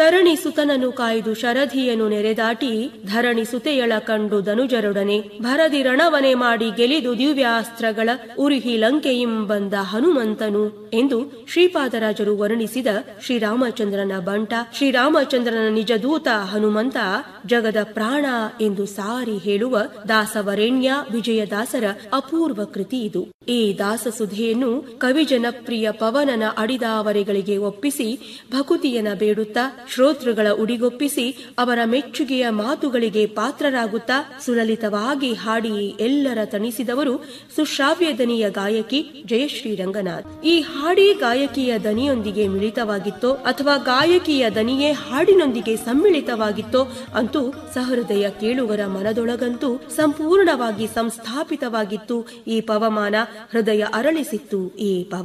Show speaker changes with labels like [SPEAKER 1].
[SPEAKER 1] ಶರಣಿ ಸುತನನು ಕಾಯ್ದು ಶರಧಿಯನು ನೆರೆದಾಟಿ ಧರಣಿ ಸುತೆಯಳ ಕಂಡು ಧನುಜರೊಡನೆ ಭರದಿ ರಣವನೆ ಮಾಡಿ ಗೆಲಿದು ದಿವ್ಯಾಸ್ತ್ರಗಳ ಉರಿಹಿ ಲಂಕೆಯಿಂ ಬಂದ ಹನುಮಂತನು ಎಂದು ಶ್ರೀಪಾದರಾಜರು ವರ್ಣಿಸಿದ ಶ್ರೀರಾಮಚಂದ್ರನ ಬಂಟ ಶ್ರೀರಾಮಚಂದ್ರನ ನಿಜದೂತ ಹನುಮಂತ ಜಗದ ಪ್ರಾಣ ಎಂದು ಸಾರಿ ಹೇಳುವ ದಾಸವರೇಣ್ಯ ವಿಜಯದಾಸರ ಅಪೂರ್ವ ಕೃತಿ ಇದು ಈ ದಾಸಸುಧೆಯನ್ನು ಕವಿ ಜನಪ್ರಿಯ ಪವನನ ಅಡಿದಾವರೆಗಳಿಗೆ ಒಪ್ಪಿಸಿ ಭಕುತಿಯನ ಬೇಡುತ್ತಾ ಶ್ರೋತೃಗಳ ಉಡಿಗೊಪ್ಪಿಸಿ ಅವರ ಮೆಚ್ಚುಗೆಯ ಮಾತುಗಳಿಗೆ ಪಾತ್ರರಾಗುತ್ತಾ ಸುಲಲಿತವಾಗಿ ಹಾಡಿ ಎಲ್ಲರ ತಣಿಸಿದವರು ಸುಶ್ರಾವ್ಯ ದನಿಯ ಗಾಯಕಿ ಜಯಶ್ರೀ ರಂಗನಾಥ್ ಈ ಹಾಡಿ ಗಾಯಕಿಯ ದನಿಯೊಂದಿಗೆ ಮಿಳಿತವಾಗಿತ್ತೋ ಅಥವಾ ಗಾಯಕಿಯ ದನಿಯೇ ಹಾಡಿನೊಂದಿಗೆ ಸಮ್ಮಿಳಿತವಾಗಿತ್ತೋ ಅಂತೂ ಸಹೃದಯ ಕೇಳುಗರ ಮನದೊಳಗಂತೂ ಸಂಪೂರ್ಣವಾಗಿ ಸಂಸ್ಥಾಪಿತವಾಗಿತ್ತು ಈ ಪವಮಾನ ಹೃದಯ ಅರಳಿಸಿತ್ತು ಈ ಪವ